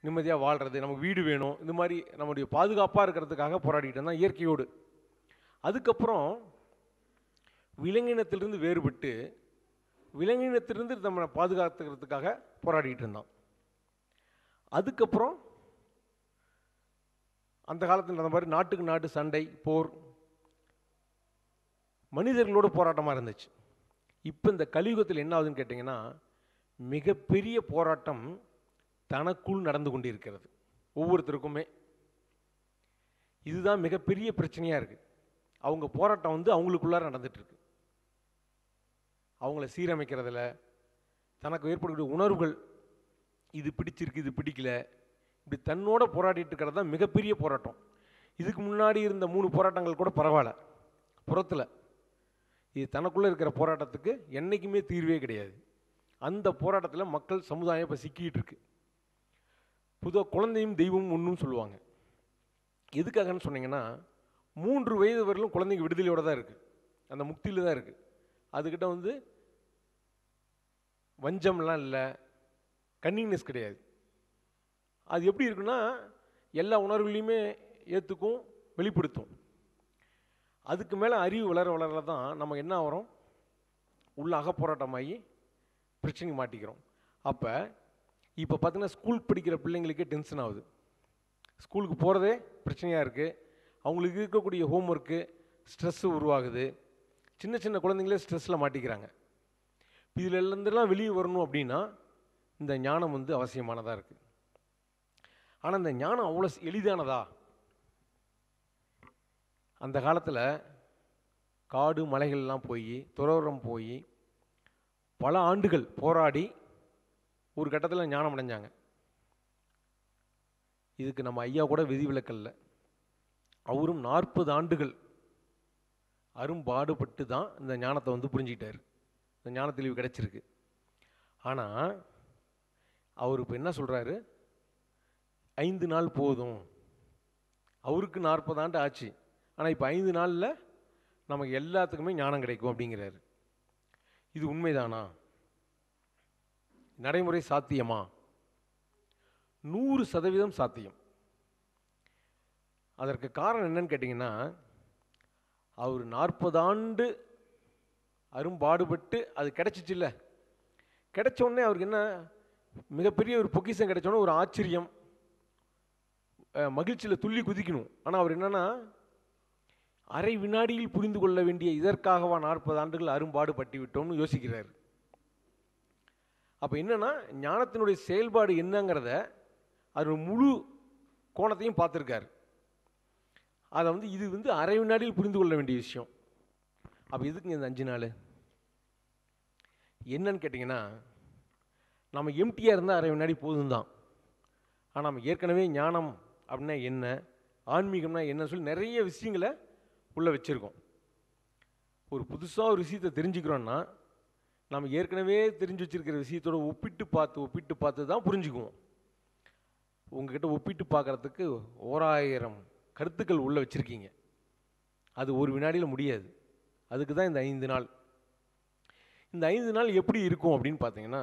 நிம்மதியாக வாழ்கிறது நமக்கு வீடு வேணும் இந்த மாதிரி நம்முடைய பாதுகாப்பாக இருக்கிறதுக்காக போராடிட்டு இருந்தான் இயற்கையோடு அதுக்கப்புறம் விலங்கினத்திலிருந்து வேறுபட்டு விலங்கினத்திலிருந்து நம்மளை பாதுகாத்துக்கிறதுக்காக போராடிட்டு இருந்தான் அதுக்கப்புறம் அந்த காலத்தில் அந்த மாதிரி நாட்டுக்கு நாட்டு சண்டை போர் மனிதர்களோட போராட்டமாக இருந்துச்சு இப்போ இந்த கலியுகத்தில் என்ன ஆகுதுன்னு கேட்டிங்கன்னா மிகப்பெரிய போராட்டம் தனக்குள் நடந்து கொண்டிருக்கிறது ஒவ்வொருத்தருக்குமே இதுதான் மிகப்பெரிய பிரச்சனையாக இருக்குது அவங்க போராட்டம் வந்து அவங்களுக்குள்ளார நடந்துட்டு இருக்கு அவங்கள சீரமைக்கிறதுல தனக்கு ஏற்படக்கூடிய உணர்வுகள் இது பிடிச்சிருக்கு இது பிடிக்கல இப்படி தன்னோட போராடிட்டு இருக்கிறது தான் மிகப்பெரிய போராட்டம் இதுக்கு முன்னாடி இருந்த மூணு போராட்டங்கள் கூட பரவாயில்ல புறத்தில் இது தனக்குள்ளே இருக்கிற போராட்டத்துக்கு என்றைக்குமே தீர்வே கிடையாது அந்த போராட்டத்தில் மக்கள் சமுதாயம் இப்போ சிக்கிட்டு இருக்கு பொதுவாக குழந்தையும் தெய்வமும் ஒன்றும் சொல்லுவாங்க எதுக்காகன்னு சொன்னீங்கன்னா மூன்று வயது வரையிலும் குழந்தைங்க விடுதலையோட தான் இருக்குது அந்த முக்தியில் தான் இருக்குது அதுக்கிட்ட வந்து வஞ்சம்லாம் இல்லை கன்னிங்னஸ் கிடையாது அது எப்படி இருக்குன்னா எல்லா உணர்வுகளையுமே ஏற்றுக்கும் வெளிப்படுத்தும் அதுக்கு மேலே அறிவு வளர வளர தான் நம்ம என்ன ஆகிறோம் உள்ள அகப்போராட்டமாகி பிரச்சனைக்கு மாட்டிக்கிறோம் அப்போ இப்போ பார்த்தீங்கன்னா ஸ்கூல் படிக்கிற பிள்ளைங்களுக்கே டென்ஷன் ஆகுது ஸ்கூலுக்கு போகிறதே பிரச்சனையாக இருக்குது அவங்களுக்கு இருக்கக்கூடிய ஹோம்ஒர்க்கு ஸ்ட்ரெஸ்ஸு உருவாகுது சின்ன சின்ன குழந்தைங்களே ஸ்ட்ரெஸ்ஸில் மாட்டிக்கிறாங்க இதில் இருந்தெல்லாம் வெளியே வரணும் அப்படின்னா இந்த ஞானம் வந்து அவசியமானதாக இருக்குது ஆனால் இந்த ஞானம் அவ்வளோ எளிதானதா அந்த காலத்தில் காடு மலைகள்லாம் போய் துறவரம் போய் பல ஆண்டுகள் போராடி ஒரு கட்டத்தில் ஞானம் அடைஞ்சாங்க இதுக்கு நம்ம ஐயா கூட விதிவிலக்கல்ல அவரும் நாற்பது ஆண்டுகள் அரும்பாடுபட்டு தான் இந்த ஞானத்தை வந்து புரிஞ்சுக்கிட்டார் இந்த ஞான தெளிவு கிடைச்சிருக்கு ஆனால் அவர் இப்போ என்ன சொல்கிறாரு ஐந்து நாள் போதும் அவருக்கு நாற்பது ஆண்டு ஆச்சு ஆனால் இப்போ ஐந்து நாளில் நமக்கு எல்லாத்துக்குமே ஞானம் கிடைக்கும் அப்படிங்கிறாரு இது உண்மைதானா நடைமுறை சாத்தியமா நூறு சதவீதம் சாத்தியம் அதற்கு காரணம் என்னன்னு கேட்டிங்கன்னா அவர் நாற்பது ஆண்டு அரும்பாடுபட்டு அது கிடைச்சிச்சுல்ல கிடைச்ச உடனே அவருக்கு என்ன மிகப்பெரிய ஒரு பொக்கிஷம் கிடைச்ச உடனே ஒரு ஆச்சரியம் மகிழ்ச்சியில் துள்ளி குதிக்கணும் ஆனால் அவர் என்னன்னா அரை வினாடியில் புரிந்து கொள்ள வேண்டிய இதற்காகவா நாற்பது ஆண்டுகள் அரும்பாடுபட்டு விட்டோம்னு யோசிக்கிறார் அப்போ என்னன்னா ஞானத்தினுடைய செயல்பாடு என்னங்கிறத அது முழு கோணத்தையும் பார்த்துருக்காரு அதை வந்து இது வந்து அரை வினாடியில் புரிந்து கொள்ள வேண்டிய விஷயம் அப்போ எதுக்குங்க இந்த அஞ்சு நாள் என்னன்னு கேட்டிங்கன்னா நம்ம எம்டியாக இருந்தால் அரை வினாடி போதும் தான் ஆனால் நம்ம ஏற்கனவே ஞானம் அப்படின்னா என்ன ஆன்மீகம்னா என்ன சொல்லி நிறைய விஷயங்களை உள்ளே வச்சுருக்கோம் ஒரு புதுசாக ஒரு விஷயத்தை தெரிஞ்சுக்கிறோன்னா நம்ம ஏற்கனவே தெரிஞ்சு வச்சிருக்கிற விஷயத்தோட ஒப்பிட்டு பார்த்து ஒப்பிட்டு பார்த்து தான் புரிஞ்சுக்குவோம் உங்ககிட்ட ஒப்பிட்டு பார்க்குறதுக்கு ஓராயிரம் கருத்துக்கள் உள்ளே வச்சுருக்கீங்க அது ஒரு வினாடியில் முடியாது அதுக்கு தான் இந்த ஐந்து நாள் இந்த ஐந்து நாள் எப்படி இருக்கும் அப்படின்னு பார்த்தீங்கன்னா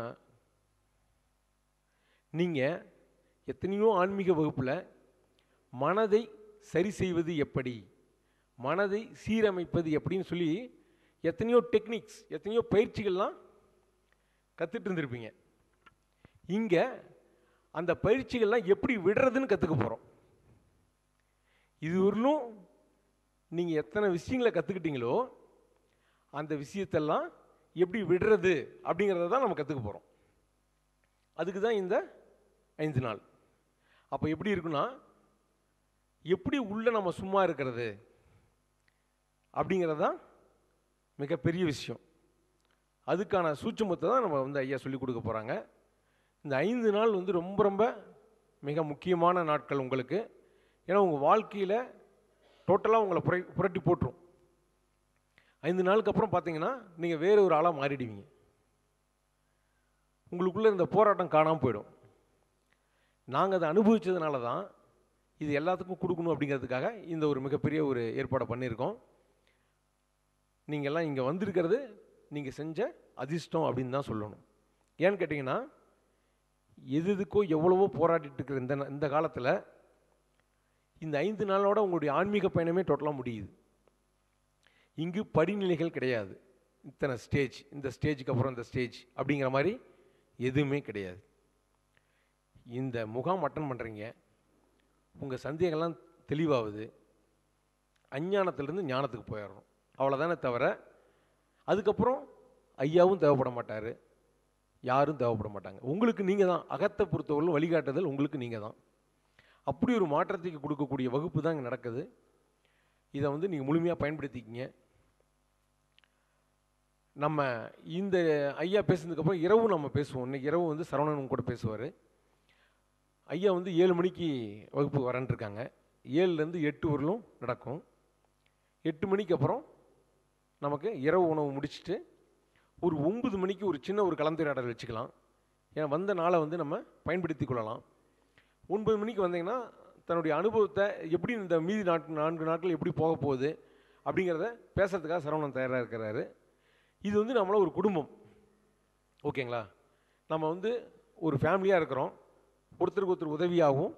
நீங்கள் எத்தனையோ ஆன்மீக வகுப்பில் மனதை சரி செய்வது எப்படி மனதை சீரமைப்பது எப்படின்னு சொல்லி எத்தனையோ டெக்னிக்ஸ் எத்தனையோ பயிற்சிகள்லாம் கற்றுட்டு இருந்திருப்பீங்க இங்கே அந்த பயிற்சிகள்லாம் எப்படி விடுறதுன்னு கற்றுக்க போகிறோம் இது வரலும் நீங்கள் எத்தனை விஷயங்களை கற்றுக்கிட்டீங்களோ அந்த விஷயத்தெல்லாம் எப்படி விடுறது அப்படிங்கிறத தான் நம்ம கற்றுக்க போகிறோம் அதுக்கு தான் இந்த ஐந்து நாள் அப்போ எப்படி இருக்குன்னா எப்படி உள்ள நம்ம சும்மா இருக்கிறது அப்படிங்கிறது தான் மிகப்பெரிய விஷயம் அதுக்கான சூட்சுமத்தை தான் நம்ம வந்து ஐயா சொல்லிக் கொடுக்க போகிறாங்க இந்த ஐந்து நாள் வந்து ரொம்ப ரொம்ப மிக முக்கியமான நாட்கள் உங்களுக்கு ஏன்னா உங்கள் வாழ்க்கையில் டோட்டலாக உங்களை புரை புரட்டி போட்டுரும் ஐந்து நாளுக்கு அப்புறம் பார்த்தீங்கன்னா நீங்கள் வேற ஒரு ஆளாக மாறிடுவீங்க உங்களுக்குள்ளே இந்த போராட்டம் காணாமல் போயிடும் நாங்கள் அதை அனுபவித்ததுனால தான் இது எல்லாத்துக்கும் கொடுக்கணும் அப்படிங்கிறதுக்காக இந்த ஒரு மிகப்பெரிய ஒரு ஏற்பாடை பண்ணியிருக்கோம் நீங்கள்லாம் இங்கே வந்திருக்கிறது நீங்கள் செஞ்ச அதிர்ஷ்டம் அப்படின்னு தான் சொல்லணும் ஏன்னு கேட்டிங்கன்னா எது எதுக்கோ எவ்வளவோ போராடிட்டு இருக்கிற இந்த ந- இந்த காலத்தில் இந்த ஐந்து நாளோட உங்களுடைய ஆன்மீக பயணமே டோட்டலாக முடியுது இங்கு படிநிலைகள் கிடையாது இத்தனை ஸ்டேஜ் இந்த ஸ்டேஜுக்கு அப்புறம் இந்த ஸ்டேஜ் அப்படிங்கிற மாதிரி எதுவுமே கிடையாது இந்த முகாம் அட்டன் பண்ணுறீங்க உங்கள் சந்தேகம்லாம் தெளிவாகுது அஞ்ஞானத்திலிருந்து ஞானத்துக்கு போயிடணும் அவ்வளோதானே தவிர அதுக்கப்புறம் ஐயாவும் தேவைப்பட மாட்டார் யாரும் தேவைப்பட மாட்டாங்க உங்களுக்கு நீங்கள் தான் அகத்தை பொறுத்தவரையிலும் வழிகாட்டுதல் உங்களுக்கு நீங்கள் தான் அப்படி ஒரு மாற்றத்துக்கு கொடுக்கக்கூடிய வகுப்பு தான் இங்கே நடக்குது இதை வந்து நீங்கள் முழுமையாக பயன்படுத்திக்கிங்க நம்ம இந்த ஐயா பேசுனதுக்கப்புறம் இரவு நம்ம பேசுவோம் இன்னைக்கு இரவு வந்து சரவணன் கூட பேசுவார் ஐயா வந்து ஏழு மணிக்கு வகுப்பு வரேன்னு இருக்காங்க ஏழுலேருந்து எட்டு வரலும் நடக்கும் எட்டு மணிக்கு அப்புறம் நமக்கு இரவு உணவு முடிச்சுட்டு ஒரு ஒன்பது மணிக்கு ஒரு சின்ன ஒரு கலந்துரையாடல் வச்சுக்கலாம் ஏன்னா வந்த நாளை வந்து நம்ம பயன்படுத்தி கொள்ளலாம் ஒன்பது மணிக்கு வந்தீங்கன்னா தன்னுடைய அனுபவத்தை எப்படி இந்த மீதி நாட்டு நான்கு நாட்கள் எப்படி போக போகுது அப்படிங்கிறத பேசுறதுக்காக சரவணன் தயாராக இருக்கிறாரு இது வந்து நம்மள ஒரு குடும்பம் ஓகேங்களா நம்ம வந்து ஒரு ஃபேமிலியாக இருக்கிறோம் ஒருத்தருக்கு ஒருத்தர் உதவியாகவும்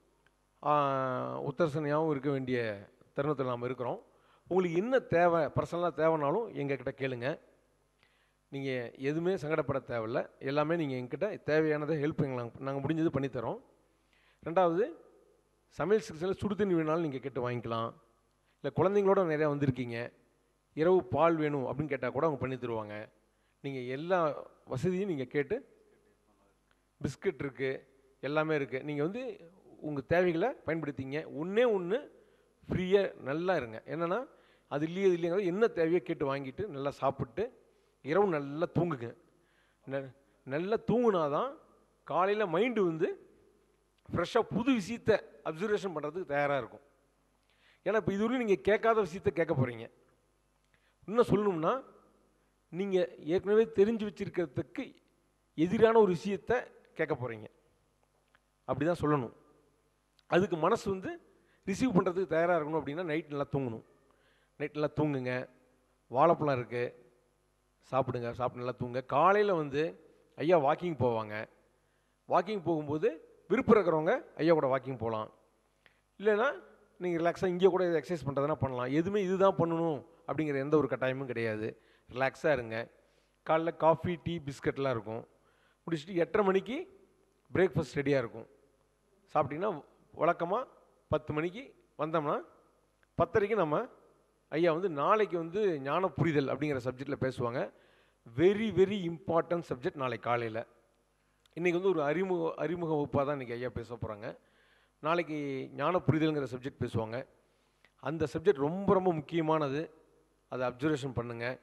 ஆஹ், உத்தரசனையாகவும் இருக்க வேண்டிய தருணத்தில் நாம் இருக்கிறோம் உங்களுக்கு என்ன தேவை பர்சனலாக தேவைனாலும் எங்ககிட்ட கேளுங்க நீங்கள் எதுவுமே சங்கடப்பட தேவையில்ல எல்லாமே நீங்கள் எங்கிட்ட தேவையானதை ஹெல்ப் எங்களுக்கு நாங்கள் முடிஞ்சது பண்ணித்தரோம் ரெண்டாவது சமையல் செக்ஷனில் சுடு தண்ணி வேணாலும் நீங்கள் கேட்டு வாங்கிக்கலாம் இல்லை குழந்தைங்களோட நிறையா வந்திருக்கீங்க இரவு பால் வேணும் அப்படின்னு கேட்டால் கூட அவங்க பண்ணி தருவாங்க நீங்கள் எல்லா வசதியும் நீங்கள் கேட்டு பிஸ்கட் இருக்குது எல்லாமே இருக்குது நீங்கள் வந்து உங்கள் தேவைகளை பயன்படுத்திங்க ஒன்றே ஒன்று ஃப்ரீயாக நல்லா இருங்க என்னென்னா அது இல்லையே இது இல்லைங்கிறது என்ன தேவையோ கேட்டு வாங்கிட்டு நல்லா சாப்பிட்டு இரவு நல்லா தூங்குங்க ந- நல்லா தூங்குனா தான் காலையில் மைண்டு வந்து ஃப்ரெஷ்ஷாக புது விஷயத்த அப்சர்வேஷன் பண்ணுறதுக்கு தயாராக இருக்கும் ஏன்னா இப்போ இதுவரையும் நீங்கள் கேட்காத விஷயத்த கேட்க போகிறீங்க இன்னும் சொல்லணும்னா நீங்கள் ஏற்கனவே தெரிஞ்சு வச்சிருக்கிறதுக்கு எதிரான ஒரு விஷயத்த கேட்க போகிறீங்க அப்படி தான் சொல்லணும் அதுக்கு மனசு வந்து ரிசீவ் பண்ணுறதுக்கு தயாராக இருக்கணும் அப்படின்னா நைட் நல்லா தூங்கணும் நைட் நல்லா தூங்குங்க வாழைப்பழம் இருக்குது சாப்பிடுங்க சாப்பிட்டு நல்லா தூங்க காலையில் வந்து ஐயா வாக்கிங் போவாங்க வாக்கிங் போகும்போது விருப்பம் இருக்கிறவங்க ஐயா கூட வாக்கிங் போகலாம் இல்லைன்னா நீங்கள் ரிலாக்ஸாக இங்கே கூட எக்ஸசைஸ் பண்ணுறதுனா பண்ணலாம் எதுவுமே இதுதான் பண்ணணும் அப்படிங்கிற எந்த ஒரு கட்டாயமும் கிடையாது ரிலாக்ஸாக இருங்க காலைல காஃபி டீ பிஸ்கட்லாம் இருக்கும் முடிச்சுட்டு எட்டரை மணிக்கு பிரேக்ஃபாஸ்ட் ரெடியாக இருக்கும் சாப்பிட்டிங்கன்னா வழக்கமாக பத்து மணிக்கு வந்தோம்னா பத்தரைக்கு நம்ம ஐயா வந்து நாளைக்கு வந்து ஞான புரிதல் அப்படிங்கிற சப்ஜெக்டில் பேசுவாங்க வெரி வெரி இம்பார்ட்டன்ட் சப்ஜெக்ட் நாளைக்கு காலையில் இன்றைக்கி வந்து ஒரு அறிமுக அறிமுக வகுப்பாக தான் இன்றைக்கி ஐயா பேச போகிறாங்க நாளைக்கு ஞான புரிதல்ங்கிற சப்ஜெக்ட் பேசுவாங்க அந்த சப்ஜெக்ட் ரொம்ப ரொம்ப முக்கியமானது அதை அப்சர்வேஷன் பண்ணுங்கள்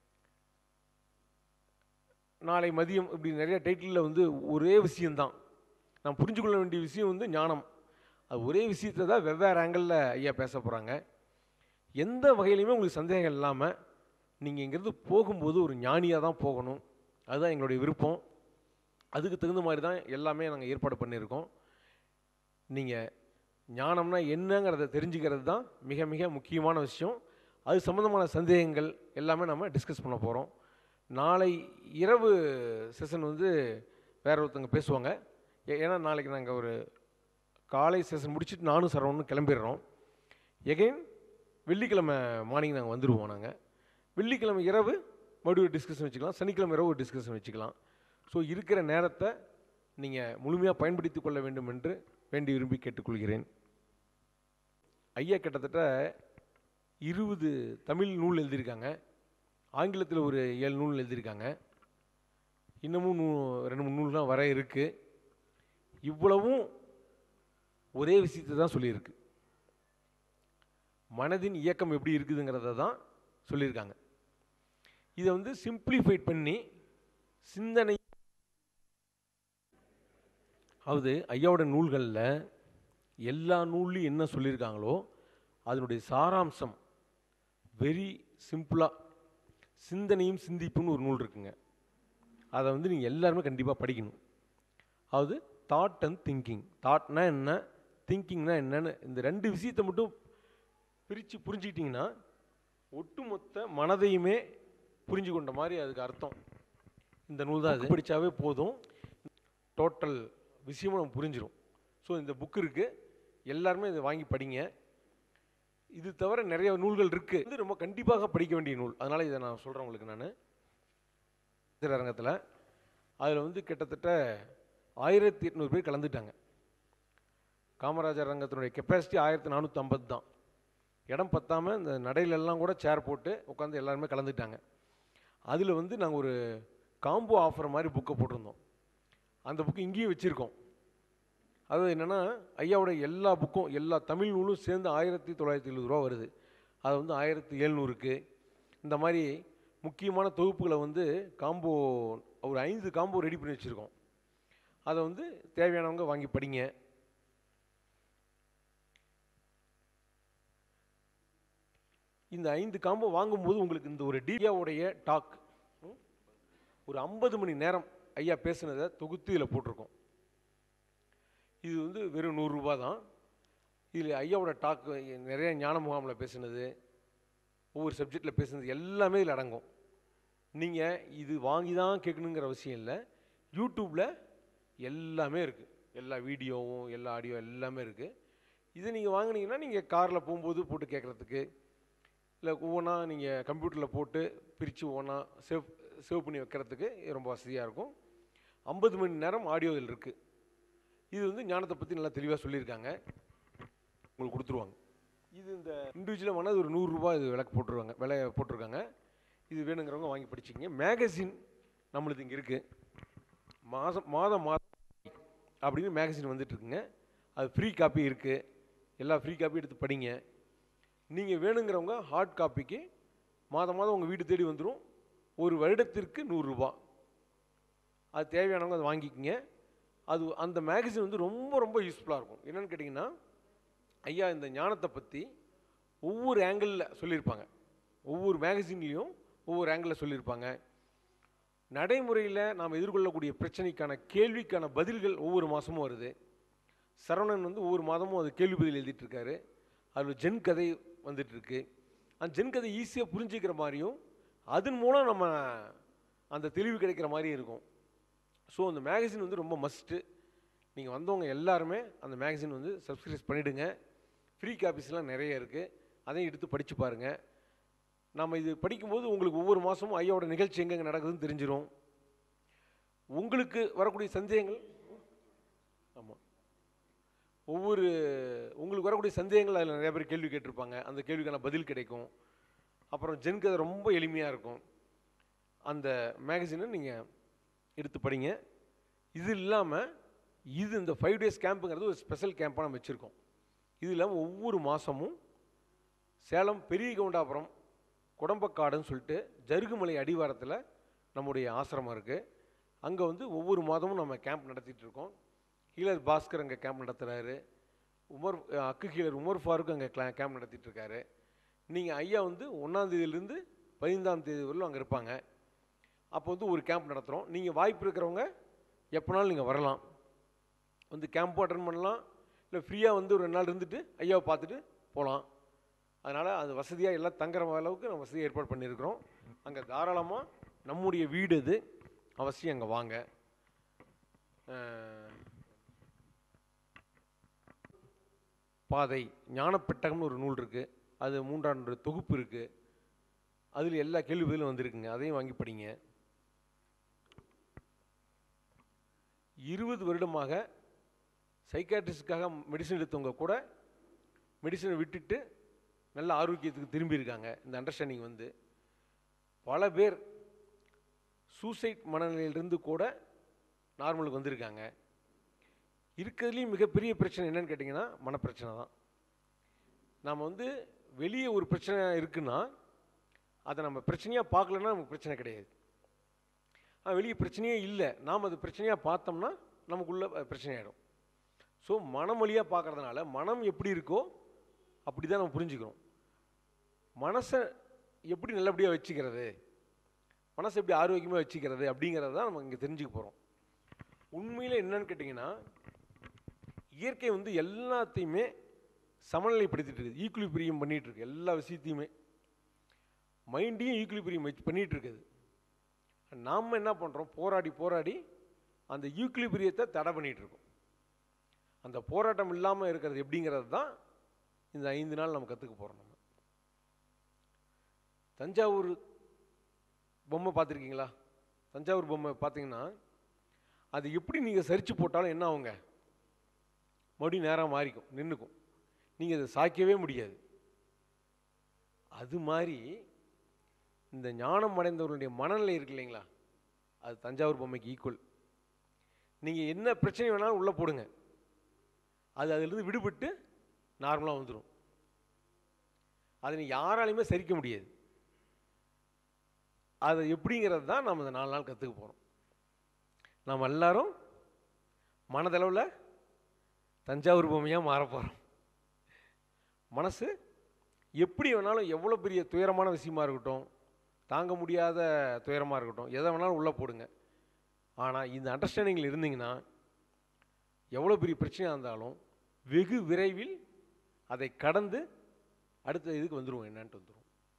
நாளை மதியம் இப்படி நிறைய டைட்டிலில் வந்து ஒரே விஷயம்தான் நான் புரிஞ்சுக்கொள்ள வேண்டிய விஷயம் வந்து ஞானம் அது ஒரே விஷயத்தை தான் வெவ்வேறு ஆங்கிளில் ஐயா பேச போகிறாங்க எந்த வகையிலையுமே உங்களுக்கு சந்தேகம் இல்லாமல் நீங்கள் இங்கேருந்து போகும்போது ஒரு ஞானியாக தான் போகணும் அதுதான் எங்களுடைய விருப்பம் அதுக்கு தகுந்த மாதிரி தான் எல்லாமே நாங்கள் ஏற்பாடு பண்ணியிருக்கோம் நீங்கள் ஞானம்னா என்னங்கிறத தெரிஞ்சுக்கிறது தான் மிக மிக முக்கியமான விஷயம் அது சம்மந்தமான சந்தேகங்கள் எல்லாமே நம்ம டிஸ்கஸ் பண்ண போகிறோம் நாளை இரவு செஷன் வந்து வேற ஒருத்தவங்க பேசுவாங்க ஏ- ஏன்னா நாளைக்கு நாங்கள் ஒரு காலை செஷன் முடிச்சுட்டு நானும் சரவணும் கிளம்பிடுறோம் எகைன் வெள்ளிக்கிழமை மார்னிங் நாங்கள் வந்துடுவோம் நாங்கள் வெள்ளிக்கிழமை இரவு மறுபடியும் டிஸ்கஷன் வச்சுக்கலாம் சனிக்கிழமை இரவு டிஸ்கஷன் வச்சுக்கலாம் ஸோ இருக்கிற நேரத்தை நீங்கள் முழுமையாக பயன்படுத்தி கொள்ள வேண்டும் என்று வேண்டி விரும்பி கேட்டுக்கொள்கிறேன் ஐயா கிட்டத்தட்ட இருபது தமிழ் நூல் எழுதியிருக்காங்க ஆங்கிலத்தில் ஒரு ஏழு நூல் எழுதியிருக்காங்க இன்னமும் நூ ரெண்டு மூணு நூல் தான் வர இருக்குது இவ்வளவும் ஒரே விஷயத்தை தான் சொல்லியிருக்கு மனதின் இயக்கம் எப்படி இருக்குதுங்கிறத தான் சொல்லியிருக்காங்க இதை வந்து சிம்பிளிஃபைட் பண்ணி சிந்தனை அதாவது ஐயாவோட நூல்களில் எல்லா நூல்லையும் என்ன சொல்லியிருக்காங்களோ அதனுடைய சாராம்சம் வெரி சிம்பிளாக சிந்தனையும் சிந்திப்புன்னு ஒரு நூல் இருக்குங்க அதை வந்து நீங்கள் எல்லாருமே கண்டிப்பாக படிக்கணும் அதாவது தாட் அண்ட் திங்கிங் தாட்னா என்ன திங்கிங்னா என்னன்னு இந்த ரெண்டு விஷயத்தை மட்டும் பிரித்து புரிஞ்சுக்கிட்டிங்கன்னா ஒட்டுமொத்த மனதையுமே புரிஞ்சு கொண்ட மாதிரி அதுக்கு அர்த்தம் இந்த நூல் தான் அது படித்தாவே போதும் டோட்டல் விஷயமும் நமக்கு புரிஞ்சிடும் ஸோ இந்த புக் இருக்குது எல்லாருமே இதை வாங்கி படிங்க இது தவிர நிறைய நூல்கள் இருக்குது இது ரொம்ப கண்டிப்பாக படிக்க வேண்டிய நூல் அதனால் இதை நான் சொல்கிறேன் உங்களுக்கு நான் திரையரங்கத்தில் அதில் வந்து கிட்டத்தட்ட ஆயிரத்தி எட்நூறு பேர் கலந்துட்டாங்க காமராஜர் அரங்கத்தினுடைய கெப்பாசிட்டி ஆயிரத்தி நானூற்றி ஐம்பது தான் இடம் பத்தாமல் இந்த நடையிலெல்லாம் கூட சேர் போட்டு உட்காந்து எல்லாருமே கலந்துட்டாங்க அதில் வந்து நாங்கள் ஒரு காம்போ ஆஃபர் மாதிரி புக்கை போட்டிருந்தோம் அந்த புக்கு இங்கேயும் வச்சுருக்கோம் அது என்னென்னா ஐயாவோட எல்லா புக்கும் எல்லா தமிழ் நூலும் சேர்ந்து ஆயிரத்தி தொள்ளாயிரத்தி எழுபது ரூபா வருது அது வந்து ஆயிரத்தி எழுநூறுக்கு இந்த மாதிரி முக்கியமான தொகுப்புகளை வந்து காம்போ ஒரு ஐந்து காம்போ ரெடி பண்ணி வச்சுருக்கோம் அதை வந்து தேவையானவங்க வாங்கி படிங்க இந்த ஐந்து காம்போ வாங்கும்போது உங்களுக்கு இந்த ஒரு டியாவுடைய டாக் ஒரு ஐம்பது மணி நேரம் ஐயா பேசுனதை தொகுத்து இதில் போட்டிருக்கோம் இது வந்து வெறும் நூறுரூபா தான் இதில் ஐயாவோட டாக் நிறைய ஞான முகாமில் பேசுனது ஒவ்வொரு சப்ஜெக்டில் பேசுனது எல்லாமே இதில் அடங்கும் நீங்கள் இது வாங்கி தான் கேட்கணுங்கிற அவசியம் இல்லை யூடியூப்பில் எல்லாமே இருக்குது எல்லா வீடியோவும் எல்லா ஆடியோ எல்லாமே இருக்குது இதை நீங்கள் வாங்குனீங்கன்னா நீங்கள் காரில் போகும்போது போட்டு கேட்குறதுக்கு இல்லை ஒவ்வொன்றா நீங்கள் கம்ப்யூட்டரில் போட்டு பிரித்து ஒவ்வொன்றா சேவ் சேவ் பண்ணி வைக்கிறதுக்கு இது ரொம்ப வசதியாக இருக்கும் ஐம்பது மணி நேரம் ஆடியோ இதில் இருக்குது இது வந்து ஞானத்தை பற்றி நல்லா தெளிவாக சொல்லியிருக்காங்க உங்களுக்கு கொடுத்துருவாங்க இது இந்த இண்டிவிஜுவலாக வேணால் இது ஒரு நூறுரூவா இது விலைக்கு போட்டுருவாங்க விலை போட்டிருக்காங்க இது வேணுங்கிறவங்க வாங்கி படிச்சுக்கங்க மேகசின் நம்மளுது இங்கே இருக்குது மாதம் மாதம் மாதம் அப்படின்னு மேகசின் வந்துட்டுருக்குங்க அது ஃப்ரீ காப்பி இருக்குது எல்லா ஃப்ரீ காப்பி எடுத்து படிங்க நீங்கள் வேணுங்கிறவங்க ஹார்ட் காப்பிக்கு மாதம் மாதம் உங்கள் வீடு தேடி வந்துடும் ஒரு வருடத்திற்கு நூறுரூபா அது தேவையானவங்க அதை வாங்கிக்கோங்க அது அந்த மேகசின் வந்து ரொம்ப ரொம்ப யூஸ்ஃபுல்லாக இருக்கும் என்னென்னு கேட்டிங்கன்னா ஐயா இந்த ஞானத்தை பற்றி ஒவ்வொரு ஆங்கிளில் சொல்லியிருப்பாங்க ஒவ்வொரு மேகசின்லேயும் ஒவ்வொரு ஆங்கிளில் சொல்லியிருப்பாங்க நடைமுறையில் நாம் எதிர்கொள்ளக்கூடிய பிரச்சனைக்கான கேள்விக்கான பதில்கள் ஒவ்வொரு மாதமும் வருது சரவணன் வந்து ஒவ்வொரு மாதமும் அது கேள்வி பதில் எழுதிட்டு இருக்காரு அதில் ஜென் கதை வந்துட்டுருக்கு அந்த ஜென் கதை ஈஸியாக புரிஞ்சுக்கிற மாதிரியும் அதன் மூலம் நம்ம அந்த தெளிவு கிடைக்கிற மாதிரியும் இருக்கும் ஸோ அந்த மேகசின் வந்து ரொம்ப மஸ்ட்டு நீங்கள் வந்தவங்க எல்லாருமே அந்த மேகசின் வந்து சப்ஸ்கிரைப் பண்ணிவிடுங்க ஃப்ரீ காப்பீஸ்லாம் நிறைய இருக்குது அதையும் எடுத்து படித்து பாருங்கள் நம்ம இது படிக்கும்போது உங்களுக்கு ஒவ்வொரு மாதமும் ஐயாவோட நிகழ்ச்சி எங்கெங்கே நடக்குதுன்னு தெரிஞ்சிடும் உங்களுக்கு வரக்கூடிய சந்தேகங்கள் ஆமாம் ஒவ்வொரு உங்களுக்கு வரக்கூடிய சந்தேகங்கள் அதில் நிறைய பேர் கேள்வி கேட்டிருப்பாங்க அந்த கேள்விக்கான பதில் கிடைக்கும் அப்புறம் ஜென் கதை ரொம்ப எளிமையாக இருக்கும் அந்த மேகசினை நீங்கள் எடுத்து படிங்க இது இல்லாமல் இது இந்த ஃபைவ் டேஸ் கேம்புங்கிறது ஒரு ஸ்பெஷல் கேம்பாக நம்ம வச்சுருக்கோம் இது இல்லாமல் ஒவ்வொரு மாதமும் சேலம் பெரிய கவுண்டாபுரம் குடம்பக்காடுன்னு சொல்லிட்டு ஜருகுமலை அடிவாரத்தில் நம்முடைய ஆசிரமம் இருக்குது அங்கே வந்து ஒவ்வொரு மாதமும் நம்ம கேம்ப் நடத்திட்டு இருக்கோம் ஹீலர் பாஸ்கர் அங்கே கேம்ப் நடத்துகிறாரு உமர் அக்கு ஹீலர் உமர் ஃபாரூக் அங்கே கிளா கேம்ப் நடத்திட்டு இருக்காரு நீங்கள் ஐயா வந்து ஒன்றாந்தேதியிலேருந்து பதினைந்தாம் தேதி வரலும் அங்கே இருப்பாங்க அப்போ வந்து ஒரு கேம்ப் நடத்துகிறோம் நீங்கள் வாய்ப்பு இருக்கிறவங்க எப்போனாலும் நீங்கள் வரலாம் வந்து கேம்ப்பும் அட்டன் பண்ணலாம் இல்லை ஃப்ரீயாக வந்து ஒரு ரெண்டு நாள் இருந்துட்டு ஐயாவை பார்த்துட்டு போகலாம் அதனால் அது வசதியாக எல்லாம் தங்குற அளவுக்கு நம்ம வசதியாக ஏற்பாடு பண்ணியிருக்கிறோம் அங்கே தாராளமாக நம்முடைய வீடு இது அவசியம் அங்கே வாங்க அஹ், பாதை ஞானப்பெட்டகம்னு ஒரு நூல் இருக்குது அது மூன்றாண்டு தொகுப்பு இருக்குது அதில் எல்லா கேள்வி பதிலும் வந்திருக்குங்க அதையும் வாங்கி படிங்க இருபது வருடமாக சைக்காட்ரிஸ்டுக்காக மெடிசன் எடுத்தவங்க கூட மெடிசனை விட்டுட்டு நல்ல ஆரோக்கியத்துக்கு திரும்பி இருக்காங்க இந்த அண்டர்ஸ்டாண்டிங் வந்து பல பேர் சூசைட் மனநிலையிலிருந்து கூட நார்மலுக்கு வந்திருக்காங்க இருக்கிறதுலேயும் மிகப்பெரிய பிரச்சனை என்னன்னு கேட்டிங்கன்னா மனப்பிரச்சனை தான் நாம் வந்து வெளியே ஒரு பிரச்சனை இருக்குன்னா அதை நம்ம பிரச்சனையாக பார்க்கலன்னா நமக்கு பிரச்சனை கிடையாது ஆனால் வெளியே பிரச்சனையே இல்லை நாம் அது பிரச்சனையாக பார்த்தோம்னா நமக்குள்ள அது பிரச்சனையாயிடும் ஸோ மனம் வழியாக பார்க்கறதுனால மனம் எப்படி இருக்கோ அப்படி தான் நம்ம புரிஞ்சுக்கிறோம் மனசை எப்படி நல்லபடியாக வச்சுக்கிறது மனசை எப்படி ஆரோக்கியமாக வச்சுக்கிறது அப்படிங்கிறத தான் நம்ம இங்கே தெரிஞ்சுக்க போகிறோம் உண்மையில் என்னன்னு கேட்டிங்கன்னா இயற்கை வந்து எல்லாத்தையுமே சமநிலைப்படுத்திட்டு இருக்குது ஈக்குலிபிரியம் பண்ணிகிட்டு இருக்கு எல்லா விஷயத்தையுமே மைண்டையும் ஈக்குலிபிரியம் வச்சு பண்ணிகிட்டு இருக்குது நாம் என்ன பண்ணுறோம் போராடி போராடி அந்த யூக்லிபிரியத்தை தடை பண்ணிட்டு இருக்கும் அந்த போராட்டம் இல்லாமல் இருக்கிறது எப்படிங்கிறது தான் இந்த ஐந்து நாள் நம்ம கற்றுக்க போகிறோம் நம்ம தஞ்சாவூர் பொம்மை பார்த்துருக்கீங்களா தஞ்சாவூர் பொம்மை பார்த்தீங்கன்னா அது எப்படி நீங்கள் சரிச்சு போட்டாலும் என்ன ஆகுங்க மறுபடியும் நேராக மாறிக்கும் நின்றுக்கும் நீங்கள் அதை சாய்க்கவே முடியாது அது மாதிரி இந்த ஞானம் அடைந்தவர்களுடைய மனநிலை இருக்கு இல்லைங்களா அது தஞ்சாவூர் பொம்மைக்கு ஈக்குவல் நீங்கள் என்ன பிரச்சனை வேணாலும் உள்ளே போடுங்க அது அதிலிருந்து விடுபட்டு நார்மலாக வந்துடும் அதை நீ யாராலையுமே சரிக்க முடியாது அது எப்படிங்கிறது தான் நம்ம இந்த நாலு நாள் கற்றுக்க போகிறோம் நாம் எல்லாரும் மனதளவில் தஞ்சாவூர் பொம்மையாக மாற போகிறோம் மனசு எப்படி வேணாலும் எவ்வளோ பெரிய துயரமான விஷயமா இருக்கட்டும் தாங்க முடியாத துயரமாக இருக்கட்டும் எதை வேணாலும் உள்ளே போடுங்க ஆனால் இந்த அண்டர்ஸ்டாண்டிங்கில் இருந்தீங்கன்னா எவ்வளோ பெரிய பிரச்சனையாக இருந்தாலும் வெகு விரைவில் அதை கடந்து அடுத்த இதுக்கு வந்துடுவோம் என்னன்ட்டு வந்துடுவோம்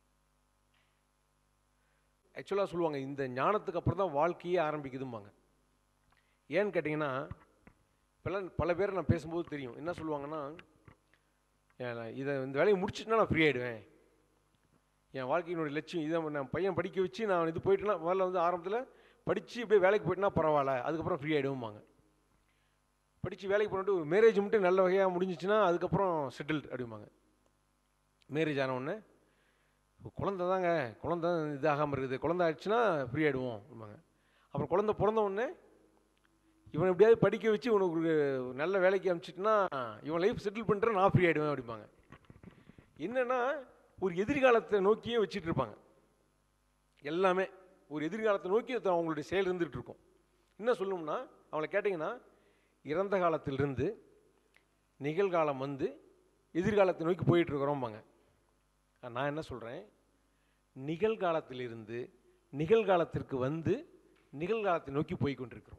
ஆக்சுவலாக சொல்லுவாங்க இந்த ஞானத்துக்கு அப்புறம் தான் வாழ்க்கையே ஆரம்பிக்குதும்பாங்க ஏன்னு கேட்டிங்கன்னா இப்போல்லாம் பல பேர் நான் பேசும்போது தெரியும் என்ன சொல்லுவாங்கன்னா "ஏன் நான் இதை இந்த வேலையை முடிச்சுட்டுனா நான் ஃப்ரீ ஆகிடுவேன் என் வாழ்க்கையினுடைய லட்சியம் இதை நான் பையன் படிக்க வச்சு நான் இது போயிட்டேன்னா முதல்ல வந்து ஆரம்பத்தில் படித்து இப்படியே வேலைக்கு போயிட்டுனா பரவாயில்ல அதுக்கப்புறம் ஃப்ரீ ஆகிடுவோம்பாங்க படித்து வேலைக்கு போனிட்டு ஒரு மேரேஜ் மட்டும் நல்ல வகையாக முடிஞ்சிச்சுன்னா அதுக்கப்புறம் செட்டில்டு அப்படிம்பாங்க மேரேஜ் ஆன உடனே குழந்தை தாங்க குழந்தை இதாகாமல் இருக்குது குழந்தை ஆயிடுச்சுன்னா ஃப்ரீ ஆகிடுவோம் அப்படிம்பாங்க அப்புறம் குழந்தை பிறந்த உடனே இவன் எப்படியாவது படிக்க வச்சு உனக்கு ஒரு நல்ல வேலைக்கு அனுப்பிச்சிட்டுனா இவன் லைஃப் செட்டில் பண்ணுற நான் ஃப்ரீ ஆகிடுவேன் அப்படிம்பாங்க என்னன்னா ஒரு எதிர்காலத்தை நோக்கியே வச்சுட்டு இருப்பாங்க எல்லாமே ஒரு எதிர்காலத்தை நோக்கி அது அவங்களுடைய செயல் இருந்துகிட்டு இருக்கும் என்ன சொல்லணும்னா அவங்கள கேட்டிங்கன்னா இறந்த காலத்திலிருந்து நிகழ்காலம் வந்து எதிர்காலத்தை நோக்கி போயிட்டு இருக்கிறோம்பாங்க நான் என்ன சொல்கிறேன் நிகழ்காலத்திலிருந்து நிகழ்காலத்திற்கு வந்து நிகழ்காலத்தை நோக்கி போய் கொண்டிருக்கிறோம்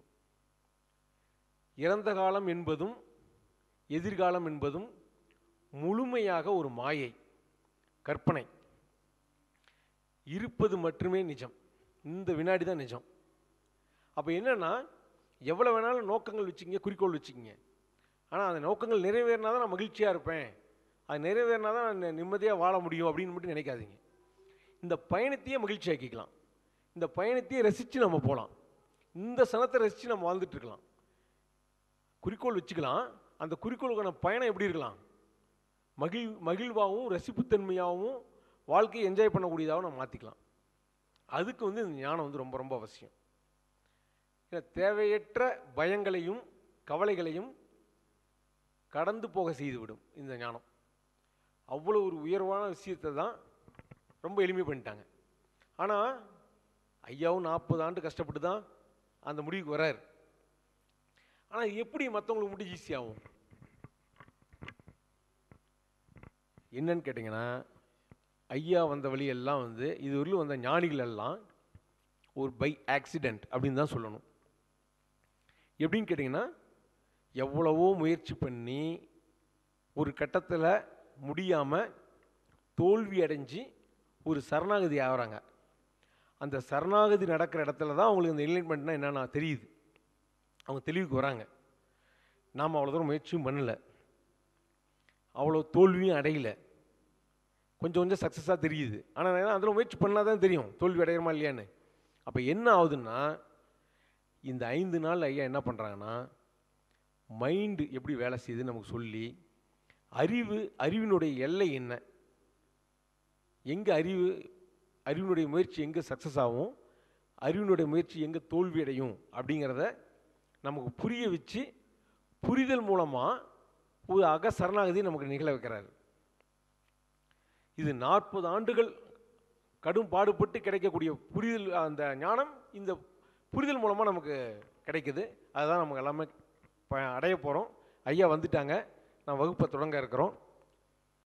இறந்த காலம் என்பதும் எதிர்காலம் என்பதும் முழுமையாக ஒரு மாயை கற்பனை இருப்பது மட்டுமே நிஜம் இந்த வினாடி தான் நிஜம் அப்போ என்னன்னா எவ்வளோ வேணாலும் நோக்கங்கள் வச்சுக்கிங்க குறிக்கோள் வச்சுக்கிங்க ஆனால் அந்த நோக்கங்கள் நிறைவேறினா தான் நான் மகிழ்ச்சியாக இருப்பேன் அது நிறைவேறினா தான் நான் நிம்மதியாக வாழ முடியும் அப்படின்னு மட்டும் நினைக்காதீங்க இந்த பயணத்தையே மகிழ்ச்சி ஆக்கிக்கலாம் இந்த பயணத்தையே ரசித்து நம்ம போகலாம் இந்த சனத்தை ரசித்து நம்ம வாழ்ந்துட்டு இருக்கலாம் குறிக்கோள் வச்சுக்கலாம் அந்த குறிக்கோளுக்கான பயணம் எப்படி இருக்கலாம் மகிழ் மகிழ்வாகவும் ரசிப்புத்தன்மையாகவும் வாழ்க்கையை என்ஜாய் பண்ணக்கூடியதாகவும் நம்ம மாற்றிக்கலாம் அதுக்கு வந்து இந்த ஞானம் வந்து ரொம்ப ரொம்ப அவசியம் ஏன்னா தேவையற்ற பயங்களையும் கவலைகளையும் கடந்து போக செய்துவிடும் இந்த ஞானம் அவ்வளோ ஒரு உயர்வான விஷயத்தை தான் ரொம்ப எளிமை பண்ணிட்டாங்க ஆனால் ஐயாவும் நாற்பது ஆண்டு கஷ்டப்பட்டு தான் அந்த முடிவுக்கு வராரு ஆனால் எப்படி மற்றவங்களுக்கு மட்டும் ஈஸியாகும் என்னன்னு கேட்டிங்கன்னா ஐயா வந்த வழியெல்லாம் வந்து இதுவரையிலும் வந்த ஞானிகள் எல்லாம் ஒரு பை ஆக்சிடெண்ட் அப்படின்னு தான் சொல்லணும் எப்படின்னு கேட்டிங்கன்னா எவ்வளவோ முயற்சி பண்ணி ஒரு கட்டத்தில் முடியாமல் தோல்வி அடைஞ்சு ஒரு சரணாகதி ஆகுறாங்க அந்த சரணாகதி நடக்கிற இடத்துல தான் அவங்களுக்கு இந்த என்லைன்மெண்ட்னா என்னென்னா தெரியுது அவங்க தெளிவுக்கு வராங்க நாம் அவ்வளோ தூரம் முயற்சியும் பண்ணலை அவ்வளோ தோல்வியும் அடையல கொஞ்சம் கொஞ்சம் சக்ஸஸாக தெரியுது ஆனால் அதில் முயற்சி பண்ணால் தான் தெரியும் தோல்வி அடையிறமா இல்லையான்னு அப்போ என்ன ஆகுதுன்னா இந்த ஐந்து நாள் ஐயா என்ன பண்ணுறாங்கன்னா மைண்டு எப்படி வேலை செய்யுதுன்னு நமக்கு சொல்லி அறிவு அறிவினுடைய எல்லை என்ன எங்கே அறிவு அறிவினுடைய முயற்சி எங்கே சக்ஸஸ் ஆகும் அறிவினுடைய முயற்சி எங்கே தோல்வி அடையும் அப்படிங்கிறத நமக்கு புரிய வச்சு புரிதல் மூலமாக ஒரு அக சரணாகதி நமக்கு நிகழ வைக்கிறாரு இது நாற்பது ஆண்டுகள் கடும் பாடுபட்டு கிடைக்கக்கூடிய புரிதல் அந்த ஞானம் இந்த புரிதல் மூலமாக நமக்கு கிடைக்குது அதுதான் நமக்கு எல்லாமே ப அடைய போகிறோம் ஐயா வந்துட்டாங்க நான் வகுப்பை தொடங்க இருக்கிறோம்